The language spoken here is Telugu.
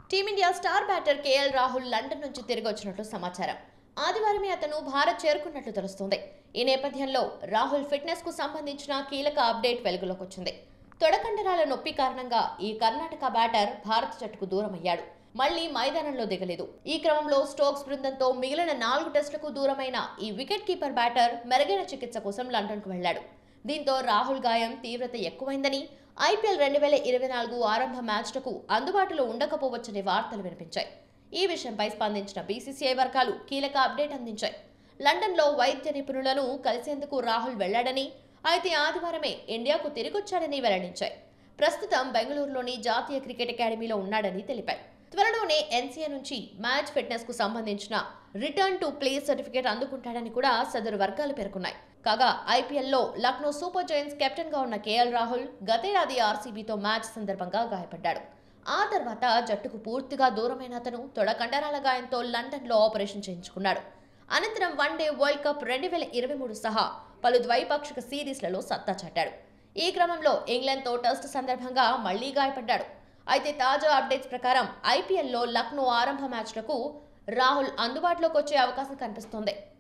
team India star batter KL Rahul London నుంచి తిరిగి వచ్చినట్లు సమాచారం ఆదివారమే అతను భారత్ చేరుకున్నట్లు తెలుస్తోంది ఈ నేపథ్యంలో రాహుల్ ఫిట్నెస్ కు సంబంధించిన కీలక అప్డేట్ వెలుగులోకి వచ్చింది తొడకండరాల నొప్పి కారణంగా ఈ కర్ణాటక బ్యాటర్ భారత జట్టుకు దూరమయ్యాడు మళ్లీ మైదానంలో దిగలేదు ఈ క్రమంలో స్టోక్స్ బృందంతో మిగిలిన నాలుగు టెస్టులకు దూరమైన ఈ వికెట్ కీపర్ బ్యాటర్ మెరుగైన చికిత్స కోసం లండన్కు వెళ్లాడు దీంతో రాహుల్ గాయం తీవ్రత ఎక్కువైందని ఐపీఎల్ రెండు వేల ఇరవై నాలుగు ఆరంభ మ్యాచ్లకు అందుబాటులో ఉండకపోవచ్చనే వార్తలు వినిపించాయి ఈ విషయంపై స్పందించిన బీసీసీఐ వర్గాలు కీలక అప్డేట్ అందించాయి లండన్లో వైద్య నిపుణులను కలిసేందుకు రాహుల్ వెళ్లాడని అయితే ఆదివారమే ఇండియాకు తిరిగొచ్చాడని వెల్లడించాయి ప్రస్తుతం బెంగళూరులోని జాతీయ క్రికెట్ అకాడమీలో ఉన్నాడని తెలిపాయి త్వరలోనే ఎన్సీఏ నుంచి మ్యాచ్ ఫిట్నెస్ కు సంబంధించిన రిటర్న్ టు ప్లే సర్టిఫికేట్ అందుకుంటాడని కూడా సదరు వర్గాలు పేర్కొన్నాయి కాగా ఐపీఎల్లో లక్నో సూపర్ జైంట్స్ కెప్టెన్ గా ఉన్న కేఎల్ రాహుల్ గతేడాది ఆర్సీబీతో మ్యాచ్ సందర్భంగా గాయపడ్డాడు ఆ తర్వాత జట్టుకు పూర్తిగా దూరమైన అతను తొడ కండరాల గాయంతో లండన్లో ఆపరేషన్ చేయించుకున్నాడు అనంతరం వన్డే వరల్డ్ కప్ రెండు వేల ఇరవై మూడు సహా పలు ద్వైపాక్షిక సిరీస్లలో సత్తా చాటాడు ఈ క్రమంలో ఇంగ్లాండ్తో టెస్ట్ సందర్భంగా మళ్లీ గాయపడ్డాడు అయితే తాజా అప్డేట్స్ ప్రకారం ఐపీఎల్లో లక్నో ఆరంభ మ్యాచ్లకు రాహుల్ అందుబాటులోకి వచ్చే అవకాశం కనిపిస్తోంది